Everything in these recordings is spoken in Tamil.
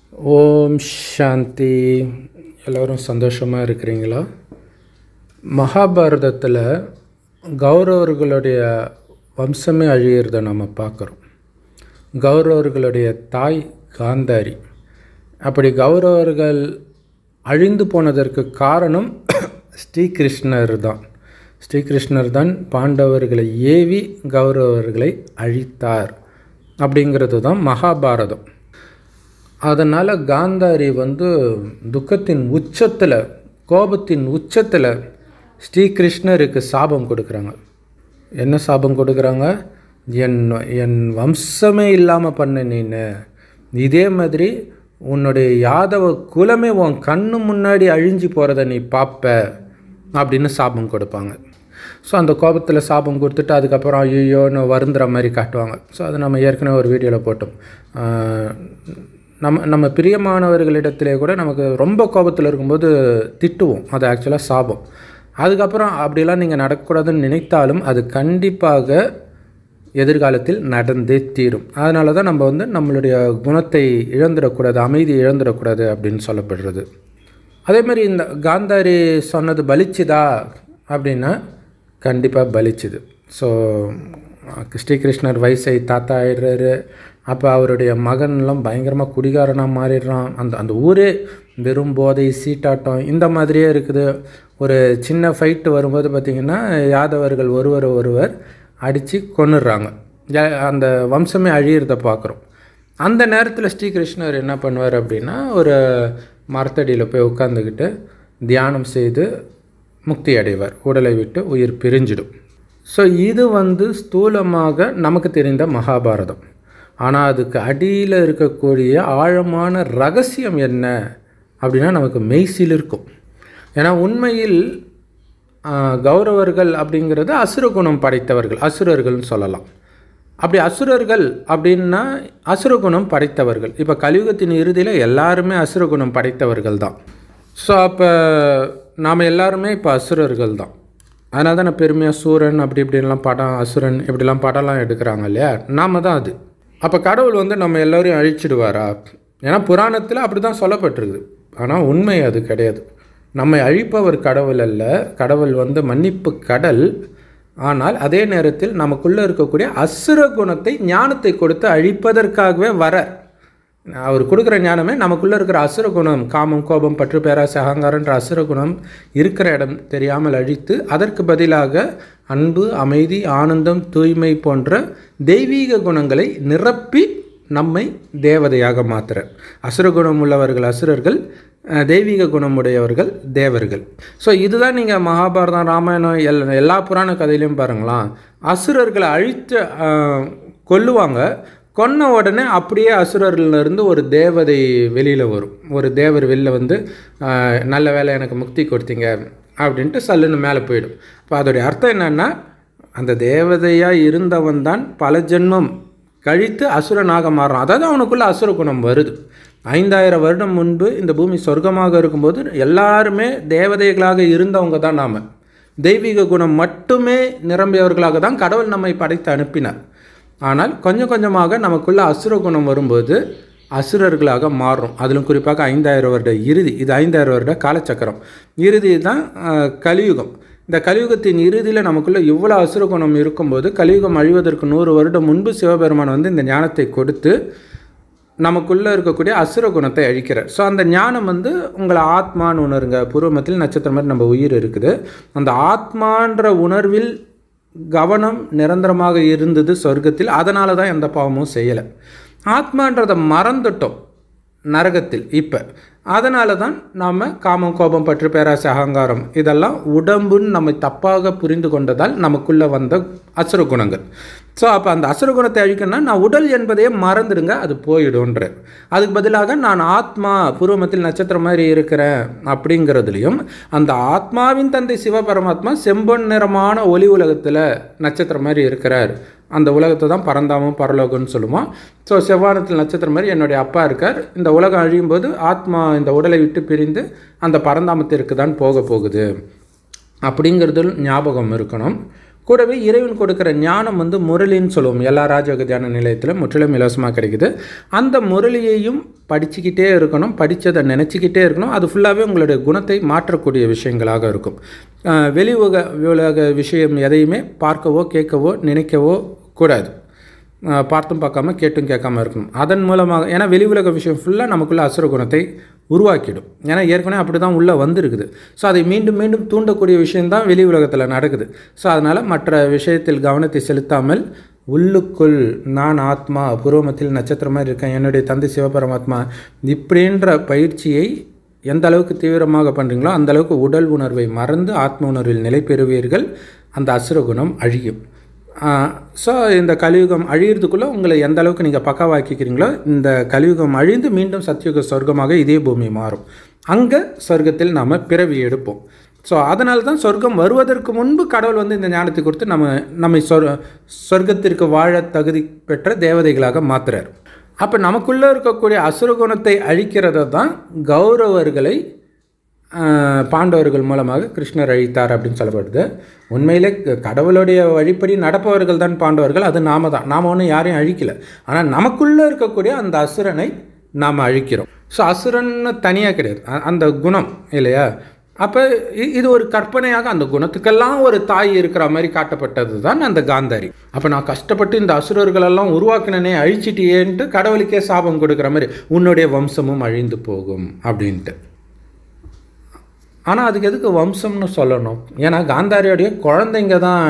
ஓம் சாந்தி எல்லோரும் சந்தோஷமாக இருக்கிறீங்களா மகாபாரதத்தில் கௌரவர்களுடைய வம்சமே அழியிறத நம்ம பார்க்குறோம் கௌரவர்களுடைய தாய் காந்தாரி அப்படி கௌரவர்கள் அழிந்து போனதற்கு காரணம் ஸ்ரீகிருஷ்ணர் தான் ஸ்ரீகிருஷ்ணர் தான் பாண்டவர்களை ஏவி கௌரவர்களை அழித்தார் அப்படிங்கிறது தான் மகாபாரதம் அதனால் காந்தாரி வந்து துக்கத்தின் உச்சத்தில் கோபத்தின் உச்சத்தில் ஸ்ரீகிருஷ்ணருக்கு சாபம் கொடுக்குறாங்க என்ன சாபம் கொடுக்குறாங்க என் என் வம்சமே இல்லாமல் பண்ண நீனு இதே மாதிரி உன்னுடைய யாதவ குலமே உன் கண்ணு முன்னாடி அழிஞ்சு போகிறத நீ பார்ப்ப அப்படின்னு சாபம் கொடுப்பாங்க ஸோ அந்த கோபத்தில் சாபம் கொடுத்துட்டு அதுக்கப்புறம் ஐயோன்னு வருந்துற மாதிரி காட்டுவாங்க ஸோ அதை நம்ம ஏற்கனவே ஒரு வீடியோவில் போட்டோம் ஆஹ் நம்ம நம்ம பிரியமானவர்களிடத்திலே கூட நமக்கு ரொம்ப கோபத்தில் இருக்கும்போது திட்டுவோம் அது ஆக்சுவலாக சாபம் அதுக்கப்புறம் அப்படிலாம் நீங்கள் நடக்கக்கூடாதுன்னு நினைத்தாலும் அது கண்டிப்பாக எதிர்காலத்தில் நடந்தே தீரும் அதனால தான் நம்ம வந்து நம்மளுடைய குணத்தை இழந்துடக்கூடாது அமைதி இழந்துடக்கூடாது அப்படின்னு சொல்லப்படுறது அதே மாதிரி இந்த காந்தாரி சொன்னது பலிச்சுதா அப்படின்னா கண்டிப்பாக பலிச்சுது ஸோ ஸ்ரீகிருஷ்ணர் வயசை தாத்தா ஆயிடுறாரு அப்போ அவருடைய மகன்லாம் பயங்கரமாக குடிகாரனாக மாறிடுறான் அந்த அந்த ஊரே வெறும் போதை சீட்டாட்டம் இந்த மாதிரியே இருக்குது ஒரு சின்ன ஃபைட்டு வரும்போது பார்த்திங்கன்னா யாதவர்கள் ஒருவர் ஒருவர் அடித்து கொன்னுடுறாங்க அந்த வம்சமே அழியிறத பார்க்குறோம் அந்த நேரத்தில் ஸ்ரீகிருஷ்ணர் என்ன பண்ணுவார் அப்படின்னா ஒரு மரத்தடியில் போய் உட்காந்துக்கிட்டு தியானம் செய்து முக்தி அடைவார் உடலை விட்டு உயிர் பிரிஞ்சிடும் ஸோ இது வந்து ஸ்தூலமாக நமக்கு தெரிந்த மகாபாரதம் ஆனால் அதுக்கு அடியில் இருக்கக்கூடிய ஆழமான ரகசியம் என்ன அப்படின்னா நமக்கு மெய்சில் இருக்கும் ஏன்னா உண்மையில் கௌரவர்கள் அப்படிங்கிறது அசுர குணம் படைத்தவர்கள் அசுரர்கள்னு சொல்லலாம் அப்படி அசுரர்கள் அப்படின்னா அசுரகுணம் படைத்தவர்கள் இப்போ கலியுகத்தின் இறுதியில் எல்லாருமே அசுரகுணம் படைத்தவர்கள் தான் ஸோ அப்போ நாம் எல்லாருமே இப்போ அசுரர்கள் தான் அதனால தான் நான் பெருமையாக சூரன் அப்படி இப்படின்லாம் படம் அசுரன் இப்படிலாம் படம்லாம் எடுக்கிறாங்க இல்லையா நாம் தான் அது அப்போ கடவுள் வந்து நம்ம எல்லோரையும் அழிச்சிடுவாரா ஏன்னா புராணத்தில் அப்படி தான் சொல்லப்பட்டிருக்குது ஆனால் உண்மை அது கிடையாது நம்மை அழிப்பவர் கடவுள் அல்ல கடவுள் வந்து மன்னிப்பு கடல் ஆனால் அதே நேரத்தில் நமக்குள்ளே இருக்கக்கூடிய அசுர குணத்தை ஞானத்தை கொடுத்து அழிப்பதற்காகவே வர அவர் கொடுக்குற ஞானமே நமக்குள்ளே இருக்கிற அசுர குணம் காமம் கோபம் பற்று பேராசை அகங்காரன்ற அசுர குணம் இருக்கிற இடம் தெரியாமல் அழித்து அதற்கு பதிலாக அன்பு அமைதி ஆனந்தம் தூய்மை போன்ற தெய்வீக குணங்களை நிரப்பி நம்மை தேவதையாக மாற்றுற அசுரகுணம் உள்ளவர்கள் அசுரர்கள் தெய்வீக குணமுடையவர்கள் தேவர்கள் ஸோ இதுதான் நீங்கள் மகாபாரதம் ராமாயணம் எல் எல்லா புராண கதையிலையும் பாருங்களாம் அசுரர்களை அழித்து கொல்லுவாங்க கொன்ன உடனே அப்படியே அசுரர்லேருந்து ஒரு தேவதை வெளியில் வரும் ஒரு தேவர் வெளில வந்து நல்ல வேலை எனக்கு முக்தி கொடுத்தீங்க அப்படின்ட்டு சல்லுன்னு மேலே போயிடும் இப்போ அதோடைய அர்த்தம் என்னென்னா அந்த தேவதையாக இருந்தவன் தான் பல ஜென்மம் கழித்து அசுரனாக மாறுறான் அதாவது அவனுக்குள்ளே அசுர குணம் வருது ஐந்தாயிரம் வருடம் முன்பு இந்த பூமி சொர்க்கமாக இருக்கும்போது எல்லாருமே தேவதைகளாக இருந்தவங்க தான் நாம் தெய்வீக குணம் மட்டுமே நிரம்பியவர்களாக தான் கடவுள் நம்மை படைத்து அனுப்பினார் ஆனால் கொஞ்சம் கொஞ்சமாக நமக்குள்ள அசுர குணம் வரும்போது அசுரர்களாக மாறும் அதிலும் குறிப்பாக ஐந்தாயிரம் வருட இறுதி இது ஐந்தாயிரம் வருட காலச்சக்கரம் இறுதி தான் கலியுகம் இந்த கலியுகத்தின் இறுதியில் நமக்குள்ளே இவ்வளோ அசுர குணம் இருக்கும்போது கலியுகம் அழிவதற்கு நூறு வருடம் முன்பு சிவபெருமான் வந்து இந்த ஞானத்தை கொடுத்து நமக்குள்ளே இருக்கக்கூடிய அசுர குணத்தை அழிக்கிறார் ஸோ அந்த ஞானம் வந்து உங்களை ஆத்மான்னு உணருங்க பூர்வமத்தில் நட்சத்திரம் மாதிரி நம்ம உயிர் இருக்குது அந்த ஆத்மான்ற உணர்வில் கவனம் நிரந்தரமாக இருந்தது சொர்க்கத்தில் அதனால தான் எந்த பாவமும் செய்யலை ஆத்மான்றதை மறந்துட்டோம் நரகத்தில் இப்போ அதனால தான் நாம் காமம் கோபம் பற்று பேராசை அகங்காரம் இதெல்லாம் உடம்புன்னு நம்ம தப்பாக புரிந்து கொண்டதால் நமக்குள்ளே வந்த அசுர குணங்கள் ஸோ அப்போ அந்த அசுர குணத்தை அழிக்கணும்னா நான் உடல் என்பதையே மறந்துடுங்க அது போயிடும்ன்ற அதுக்கு பதிலாக நான் ஆத்மா பூர்வமத்தில் நட்சத்திரம் மாதிரி இருக்கிறேன் அப்படிங்கிறதுலையும் அந்த ஆத்மாவின் தந்தை சிவபரமாத்மா செம்பொன் நிறமான ஒளி உலகத்தில் நட்சத்திரம் மாதிரி இருக்கிறார் அந்த உலகத்தை தான் பரந்தாமம் பரலோகம்னு சொல்லுவோம் ஸோ செவ்வானத்தில் நட்சத்திரம் மாதிரி என்னுடைய அப்பா இருக்கார் இந்த உலகம் அழியும் போது ஆத்மா இந்த உடலை விட்டு பிரிந்து அந்த பரந்தாமத்திற்கு தான் போக போகுது அப்படிங்கிறது ஞாபகம் இருக்கணும் கூடவே இறைவன் கொடுக்குற ஞானம் வந்து முரளின்னு சொல்லுவோம் எல்லா ராஜயோக தியான நிலையத்திலும் முற்றிலும் இலவசமாக கிடைக்குது அந்த முரளியையும் படிச்சுக்கிட்டே இருக்கணும் படித்ததை நினச்சிக்கிட்டே இருக்கணும் அது ஃபுல்லாகவே உங்களுடைய குணத்தை மாற்றக்கூடிய விஷயங்களாக இருக்கும் ஆஹ் வெளி உலக உலக விஷயம் எதையுமே பார்க்கவோ கேட்கவோ நினைக்கவோ கூடாது ஆஹ் பார்த்தும் பார்க்காம கேட்டும் கேட்காம இருக்கணும் அதன் மூலமாக ஏன்னா வெளி உலக விஷயம் ஃபுல்லாக நமக்குள்ள அசுர குணத்தை உருவாக்கிடும் ஏன்னா ஏற்கனவே அப்படி தான் உள்ளே வந்திருக்குது ஸோ அதை மீண்டும் மீண்டும் தூண்டக்கூடிய விஷயம்தான் வெளி உலகத்தில் நடக்குது ஸோ அதனால் மற்ற விஷயத்தில் கவனத்தை செலுத்தாமல் உள்ளுக்குள் நான் ஆத்மா பூர்வமத்தில் நட்சத்திரம் மாதிரி இருக்கேன் என்னுடைய தந்தை சிவபரமாத்மா இப்படின்ற பயிற்சியை எந்த அளவுக்கு தீவிரமாக பண்ணுறீங்களோ அந்த அளவுக்கு உடல் உணர்வை மறந்து ஆத்ம உணர்வில் நிலை பெறுவீர்கள் அந்த அசுர குணம் அழியும் ஸோ இந்த கலியுகம் அழியிறதுக்குள்ளே உங்களை எந்த அளவுக்கு நீங்கள் பக்காவாக்கிக்கிறீங்களோ இந்த கலியுகம் அழிந்து மீண்டும் சத்தியுக சொர்க்கமாக இதே பூமி மாறும் அங்கே சொர்க்கத்தில் நாம் பிறவி எடுப்போம் ஸோ அதனால தான் சொர்க்கம் வருவதற்கு முன்பு கடவுள் வந்து இந்த ஞானத்தை கொடுத்து நம்ம நம்மை சொர் சொர்க்கத்திற்கு வாழ தகுதி பெற்ற தேவதைகளாக மாத்துறார் அப்போ நமக்குள்ளே இருக்கக்கூடிய அசுர குணத்தை அழிக்கிறத தான் கௌரவர்களை ஆஹ், பாண்டவர்கள் மூலமாக கிருஷ்ணர் அழித்தார் அப்படின்னு சொல்லப்படுது உண்மையிலே க- கடவுளுடைய வழிப்படி நடப்பவர்கள் தான் பாண்டவர்கள் அது நாம தான் நாம் ஒன்றும் யாரையும் அழிக்கல ஆனால் நமக்குள்ளே இருக்கக்கூடிய அந்த அசுரனை நாம் அழிக்கிறோம் ஸோ அசுரன்னு தனியாக கிடையாது அ- அந்த குணம் இல்லையா அப்போ இது ஒரு கற்பனையாக அந்த குணத்துக்கெல்லாம் ஒரு தாய் இருக்கிற மாதிரி காட்டப்பட்டது தான் அந்த காந்தாரி அப்போ நான் கஷ்டப்பட்டு இந்த அசுரர்களெல்லாம் உருவாக்கினனே அழிச்சிட்டியேன்ட்டு கடவுளுக்கே சாபம் கொடுக்குற மாதிரி உன்னுடைய வம்சமும் அழிந்து போகும் அப்படின்ட்டு ஆனால் அதுக்கு எதுக்கு வம்சம்னு சொல்லணும் ஏன்னா காந்தாரியோடைய குழந்தைங்க தான்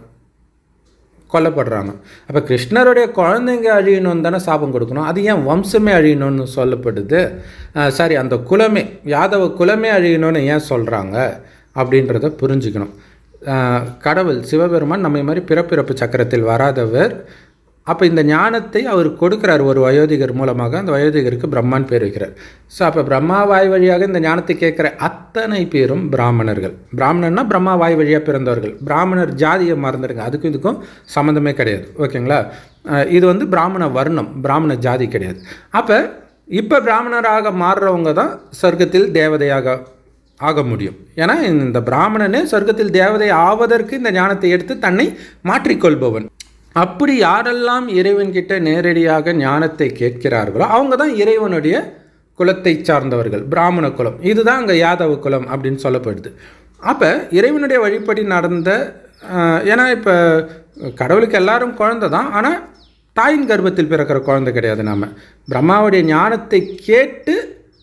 கொல்லப்படுறாங்க அப்போ கிருஷ்ணருடைய குழந்தைங்க அழியணும்னு தானே சாபம் கொடுக்கணும் அது ஏன் வம்சமே அழியணும்னு சொல்லப்படுது சாரி அந்த குலமே யாதவ குலமே அழியணும்னு ஏன் சொல்கிறாங்க அப்படின்றத புரிஞ்சுக்கணும் ஆஹ் கடவுள் சிவபெருமான் நம்மை மாதிரி பிறப்பிறப்பு சக்கரத்தில் வராதவர் அப்போ இந்த ஞானத்தை அவர் கொடுக்குறார் ஒரு வயோதிகர் மூலமாக அந்த வயோதிகருக்கு பிரம்மான் பேர் வைக்கிறார் ஸோ அப்போ பிரம்மா வாய் வழியாக இந்த ஞானத்தை கேட்குற அத்தனை பேரும் பிராமணர்கள் பிராமணர்னா பிரம்மா வாய் வழியாக பிறந்தவர்கள் பிராமணர் ஜாதியை மறந்துடுங்க அதுக்கும் இதுக்கும் சம்மந்தமே கிடையாது ஓகேங்களா அஹ் இது வந்து பிராமண வர்ணம் பிராமண ஜாதி கிடையாது அப்போ இப்போ பிராமணராக மாறுறவங்க தான் சொர்க்கத்தில் தேவதையாக ஆக முடியும் ஏன்னா இந்த பிராமணனே சொர்க்கத்தில் தேவதை ஆவதற்கு இந்த ஞானத்தை எடுத்து தன்னை மாற்றிக்கொள்பவன் அப்படி யாரெல்லாம் இறைவன்கிட்ட நேரடியாக ஞானத்தை கேட்கிறார்களோ அவங்க தான் இறைவனுடைய குலத்தை சார்ந்தவர்கள் பிராமண குலம் இதுதான் அங்கே யாதவ குலம் அப்படின்னு சொல்லப்படுது அப்போ இறைவனுடைய வழிப்படி நடந்த ஆஹ், ஏன்னா இப்போ கடவுளுக்கு எல்லாரும் குழந்தை தான் ஆனால் தாயின் கர்ப்பத்தில் பிறக்கிற குழந்தை கிடையாது நாம் பிரம்மாவுடைய ஞானத்தை கேட்டு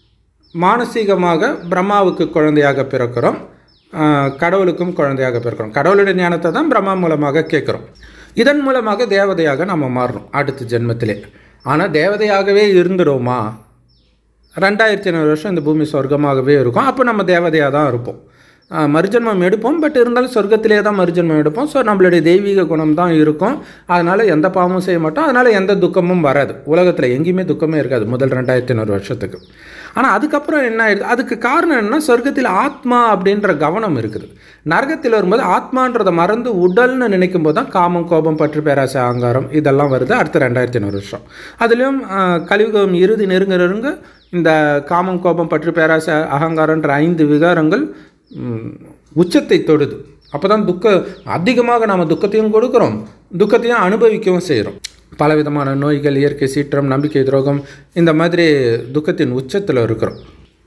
மானசீகமாக பிரம்மாவுக்கு குழந்தையாக பிறக்கிறோம் ஆஹ், கடவுளுக்கும் குழந்தையாக பிறக்கிறோம் கடவுளுடைய ஞானத்தை தான் பிரம்மா மூலமாக கேட்குறோம் இதன் மூலமாக தேவதையாக நம்ம மாறுறோம் அடுத்த ஜென்மத்திலே ஆனால் தேவதையாகவே இருந்துடுவோமா ரெண்டாயிரத்தி ஐநூறு வருஷம் இந்த பூமி சொர்க்கமாகவே இருக்கும் அப்போ நம்ம தேவதையாக தான் இருப்போம் ஆஹ் மறுஜன்மம் எடுப்போம் பட் இருந்தாலும் சொர்க்கத்திலே தான் மறுஜன்மம் எடுப்போம் ஸோ நம்மளுடைய தெய்வீக குணம் தான் இருக்கும் அதனால் எந்த பாவமும் செய்ய மாட்டோம் அதனால் எந்த துக்கமும் வராது உலகத்தில் எங்கேயுமே துக்கமே இருக்காது முதல் ரெண்டாயிரத்தி ஐநூறு வருஷத்துக்கு ஆனால் அதுக்கப்புறம் என்ன ஆயிடுது அதுக்கு காரணம் என்னன்னா சொர்க்கத்தில் ஆத்மா அப்படின்ற கவனம் இருக்குது நரகத்தில் வரும்போது ஆத்மான்றதை மறந்து உடல்னு நினைக்கும் போது தான் காமம் கோபம் பற்று பேராசை அகங்காரம் இதெல்லாம் வருது அடுத்த ரெண்டாயிரத்தி ஐநூறு வருஷம் அதுலேயும் ஆஹ், கலியுகம் இறுதி நெருங்க நெருங்க இந்த காமம் கோபம் பற்று பேராசை அகங்காரன்ற ஐந்து விகாரங்கள் ம், உச்சத்தை தொடுது அப்போ தான் துக்க அதிகமாக நாம் துக்கத்தையும் கொடுக்குறோம் துக்கத்தையும் அனுபவிக்கவும் செய்கிறோம் பலவிதமான நோய்கள் இயற்கை சீற்றம் நம்பிக்கை துரோகம் இந்த மாதிரி துக்கத்தின் உச்சத்தில் இருக்கிறோம்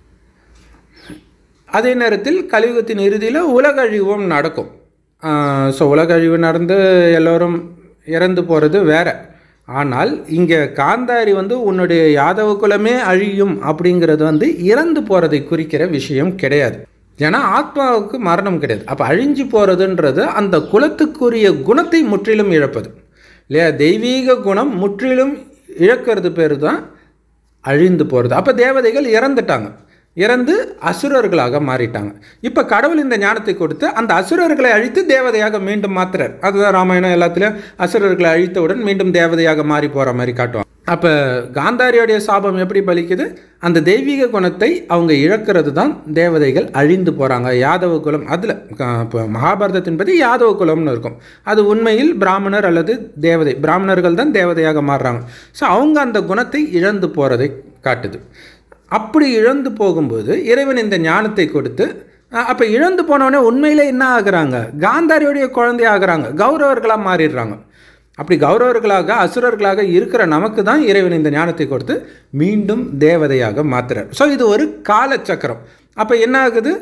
அதே நேரத்தில் கலியுகத்தின் இறுதியில் உலக அழிவும் நடக்கும் ஸோ உலக அழிவு நடந்து எல்லோரும் இறந்து போகிறது வேற ஆனால் இங்கே காந்தாரி வந்து உன்னுடைய யாதவ குலமே அழியும் அப்படிங்கிறது வந்து இறந்து போகிறதை குறிக்கிற விஷயம் கிடையாது ஏன்னா ஆத்மாவுக்கு மரணம் கிடையாது அப்போ அழிஞ்சு போகிறதுன்றது அந்த குலத்துக்குரிய குணத்தை முற்றிலும் இழப்பது இல்லையா தெய்வீக குணம் முற்றிலும் இழக்கிறது பேர் தான் அழிந்து போகிறது அப்போ தேவதைகள் இறந்துட்டாங்க இறந்து அசுரர்களாக மாறிட்டாங்க இப்போ கடவுள் இந்த ஞானத்தை கொடுத்து அந்த அசுரர்களை அழித்து தேவதையாக மீண்டும் மாத்துறார் அதுதான் ராமாயணம் எல்லாத்துலேயும் அசுரர்களை அழித்தவுடன் மீண்டும் தேவதையாக மாறி போகிற மாதிரி காட்டுவாங்க அப்போ காந்தாரியோடைய சாபம் எப்படி பலிக்குது அந்த தெய்வீக குணத்தை அவங்க இழக்கிறது தான் தேவதைகள் அழிந்து போகிறாங்க யாதவ குலம் அதில் இப்போ மகாபாரதத்தின்படி யாதவ குலம்னு இருக்கும் அது உண்மையில் பிராமணர் அல்லது தேவதை பிராமணர்கள் தான் தேவதையாக மாறுறாங்க ஸோ அவங்க அந்த குணத்தை இழந்து போகிறதை காட்டுது அப்படி இழந்து போகும்போது இறைவன் இந்த ஞானத்தை கொடுத்து அப்போ இழந்து போனவொடனே உண்மையிலே என்ன ஆகுறாங்க காந்தாரியுடைய குழந்தை ஆகுறாங்க கௌரவர்களாக மாறிடுறாங்க அப்படி கௌரவர்களாக அசுரர்களாக இருக்கிற நமக்கு தான் இறைவன் இந்த ஞானத்தை கொடுத்து மீண்டும் தேவதையாக மாத்துறார் ஸோ இது ஒரு காலச்சக்கரம் அப்போ என்ன ஆகுது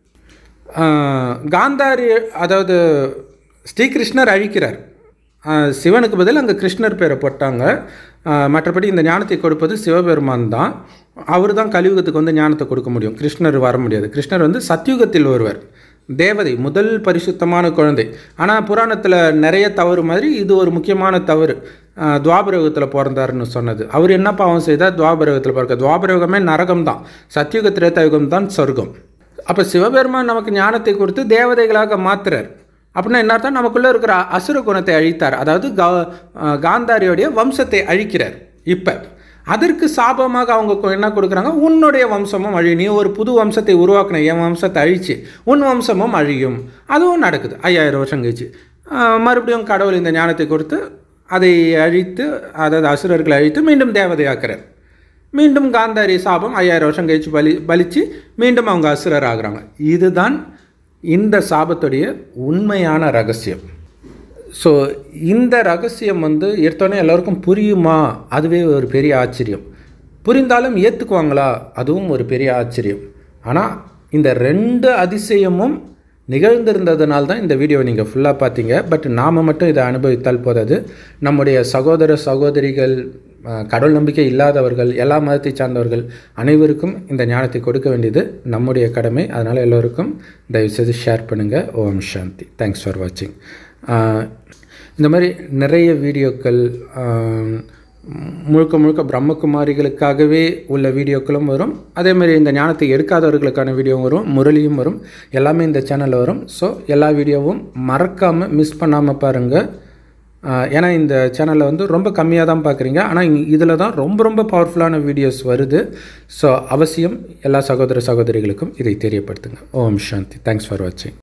ஆஹ், காந்தாரி அதாவது ஸ்ரீகிருஷ்ணர் அழிக்கிறார் ஆஹ், சிவனுக்கு பதில் அங்கே கிருஷ்ணர் பேரை போட்டாங்க ஆஹ், மற்றபடி இந்த ஞானத்தை கொடுப்பது சிவபெருமான் தான் அவர் தான் கலியுகத்துக்கு வந்து ஞானத்தை கொடுக்க முடியும் கிருஷ்ணர் வர முடியாது கிருஷ்ணர் வந்து சத்யுகத்தில் ஒருவர் தேவதை முதல் பரிசுத்தமான குழந்தை ஆனால் புராணத்தில் நிறைய தவறு மாதிரி இது ஒரு முக்கியமான தவறு ஆஹ், துவாபரயுகத்தில் பிறந்தாருன்னு சொன்னது அவர் என்ன பாவம் செய்தால் துவாபரயுகத்தில் பிறக்க துவாபரயுகமே நரகம் தான் சத்யுக திரேதாயுகம் தான் சொர்க்கம் அப்போ சிவபெருமான் நமக்கு ஞானத்தை கொடுத்து தேவதைகளாக மாத்துறார் அப்படின்னா என்ன அர்த்தம் நமக்குள்ளே இருக்கிற அசுர குணத்தை அழித்தார் அதாவது கா அஹ் காந்தாரியோடைய வம்சத்தை அழிக்கிறார் இப்போ அதற்கு சாபமாக அவங்க கொ- என்ன கொடுக்குறாங்க உன்னுடைய வம்சமும் அழியும் நீ ஒரு புது வம்சத்தை உருவாக்கின என் வம்சத்தை அழிச்சு உன் வம்சமும் அழியும் அதுவும் நடக்குது ஐயாயிரம் வருஷம் கழிச்சு அஹ் மறுபடியும் கடவுள் இந்த ஞானத்தை கொடுத்து அதை அழித்து அதாவது அசுரர்களை அழித்து மீண்டும் தேவதையாக்குறார் மீண்டும் காந்தாரி சாபம் ஐயாயிரம் வருஷம் கழிச்சு பலி பலிச்சு மீண்டும் அவங்க அசுரர் ஆகுறாங்க இதுதான் இந்த சாபத்துடைய உண்மையான ரகசியம் ஸோ இந்த ரகசியம் வந்து எடுத்தோடனே எல்லாருக்கும் புரியுமா அதுவே ஒரு பெரிய ஆச்சரியம் புரிந்தாலும் ஏற்றுக்குவாங்களா அதுவும் ஒரு பெரிய ஆச்சரியம் ஆனால் இந்த ரெண்டு அதிசயமும் நிகழ்ந்திருந்ததுனால தான் இந்த வீடியோவை நீங்கள் ஃபுல்லாக பார்த்தீங்க பட் நாம் மட்டும் இதை அனுபவித்தால் போதாது நம்முடைய சகோதர சகோதரிகள் அஹ், கடவுள் நம்பிக்கை இல்லாதவர்கள் எல்லா மதத்தை சார்ந்தவர்கள் அனைவருக்கும் இந்த ஞானத்தை கொடுக்க வேண்டியது நம்முடைய கடமை அதனால் எல்லோருக்கும் தயவுசெய்து ஷேர் பண்ணுங்கள் ஓம் சாந்தி தேங்க்ஸ் ஃபார் வாட்சிங் இந்த மாதிரி நிறைய வீடியோக்கள் ஆஹ், முழுக்க முழுக்க பிரம்மகுமாரிகளுக்காகவே உள்ள வீடியோக்களும் வரும் அதே மாதிரி இந்த ஞானத்தை எடுக்காதவர்களுக்கான வீடியோவும் வரும் முரளியும் வரும் எல்லாமே இந்த சேனலில் வரும் ஸோ எல்லா வீடியோவும் மறக்காமல் மிஸ் பண்ணாமல் பாருங்கள் ஏன்னா இந்த சேனலில் வந்து ரொம்ப கம்மியாக தான் பார்க்குறீங்க ஆனால் இதில் தான் ரொம்ப ரொம்ப பவர்ஃபுல்லான வீடியோஸ் வருது ஸோ அவசியம் எல்லா சகோதர சகோதரிகளுக்கும் இதை தெரியப்படுத்துங்க ஓம் சாந்தி தேங்க்ஸ் ஃபார் வாட்சிங்